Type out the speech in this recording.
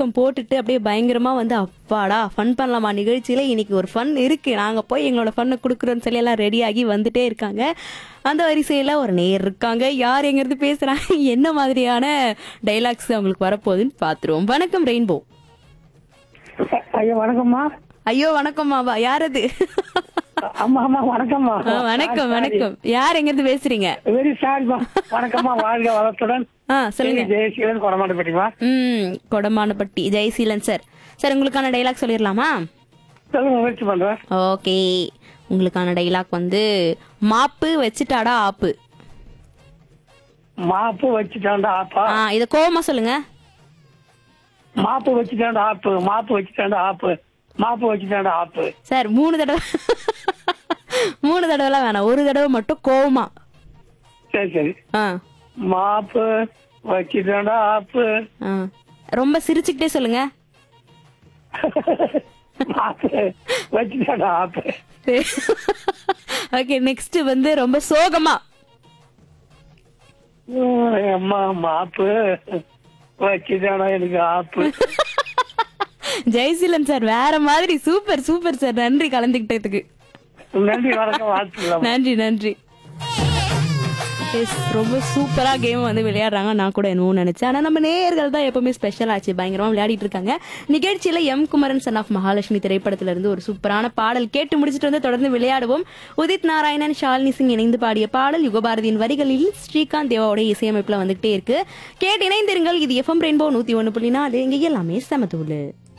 தூக்கம் போட்டுட்டு அப்படியே பயங்கரமா வந்து அப்பாடா ஃபன் பண்ணலாமா நிகழ்ச்சியில இன்னைக்கு ஒரு ஃபன் இருக்கு நாங்க போய் எங்களோட ஃபன்னை கொடுக்குறோன்னு சொல்லி எல்லாம் ரெடியாகி வந்துட்டே இருக்காங்க அந்த வரிசையில ஒரு நேர் இருக்காங்க யார் எங்கிறது பேசுறாங்க என்ன மாதிரியான டைலாக்ஸ் அவங்களுக்கு வரப்போகுதுன்னு பாத்துருவோம் வணக்கம் ரெயின்போ ஐயா வணக்கம்மா ஐயோ வணக்கம்மாவா யார் அது அம்மா அம்மா வணக்கம்மா ஆ, வணக்கம் வணக்கம் யார் எங்கிறது பேசுறீங்க வெரி சாரிம்மா வணக்கம்மா வாழ்க வளத்துடன் ஆ சொல்லுங்க ஜெயசீலன் கொடமாட்டப்பட்டிமா ம் கொடமானப்பட்டி ஜெயசீலன் சார் சார் உங்களுக்கான டைலாக் சொல்லிடலாமா சொல்லுங்க முயற்சி பண்றேன் ஓகே உங்களுக்கான டைலாக் வந்து மாப்பு வச்சுட்டாடா ஆப்பு மாப்பு வச்சுட்டாண்டா ஆப்பா ஆ இத கோவமா சொல்லுங்க மாப்பு வச்சுட்டாண்டா ஆப்பு மாப்பு வச்சுட்டாண்டா ஆப்பு மாப்பு வச்சுட்டாண்டா ஆப்பு சார் மூணு தடவை மூணு தடவைலாம் வேணாம் ஒரு தடவை மட்டும் கோவமா சரி சரி ஆ மாப்பு வச்சுட்டாண்டா ஆப்பு ஆ ரொம்ப சிரிச்சுக்கிட்டே சொல்லுங்க மாப்பு வச்சுட்டாண்டா ஆப்பு ஓகே நெக்ஸ்ட் வந்து ரொம்ப சோகமா உம், அம்மா மாப்பு வச்சுட்டாண்டா எனக்கு ஆப்பு ஜெயசீலன் சார் வேற மாதிரி சூப்பர் சூப்பர் சார் நன்றி கலந்துக்கிட்டதுக்கு நன்றி வணக்கம் வாழ்த்துக்கலாம் நன்றி நன்றி எஸ் ரொம்ப சூப்பரா கேம் வந்து விளையாடுறாங்க நான் கூட என்னவோ நினைச்சேன் ஆனா நம்ம நேயர்கள் தான் எப்பவுமே ஸ்பெஷல் ஆச்சு பயங்கரமா விளையாடிட்டு இருக்காங்க நிகழ்ச்சியில M Kumaran son of Mahalakshmi திரைப்படத்துல இருந்து ஒரு சூப்பரான பாடல் கேட்டு முடிச்சிட்டு வந்து தொடர்ந்து விளையாடுவோம் உதித் நாராயணன் ஷாலினி சிங் இணைந்து பாடிய பாடல் யுகபாரதியின் வரிகளில் ஸ்ரீகாந்த் தேவாவோட இசையமைப்புல வந்துகிட்டே இருக்கு கேட்டு இணைந்திருங்கள் இது எஃப்எம் ரெயின்போ நூத்தி ஒன்னு புள்ளி நாலு இங்க எல்லாமே சமதூளு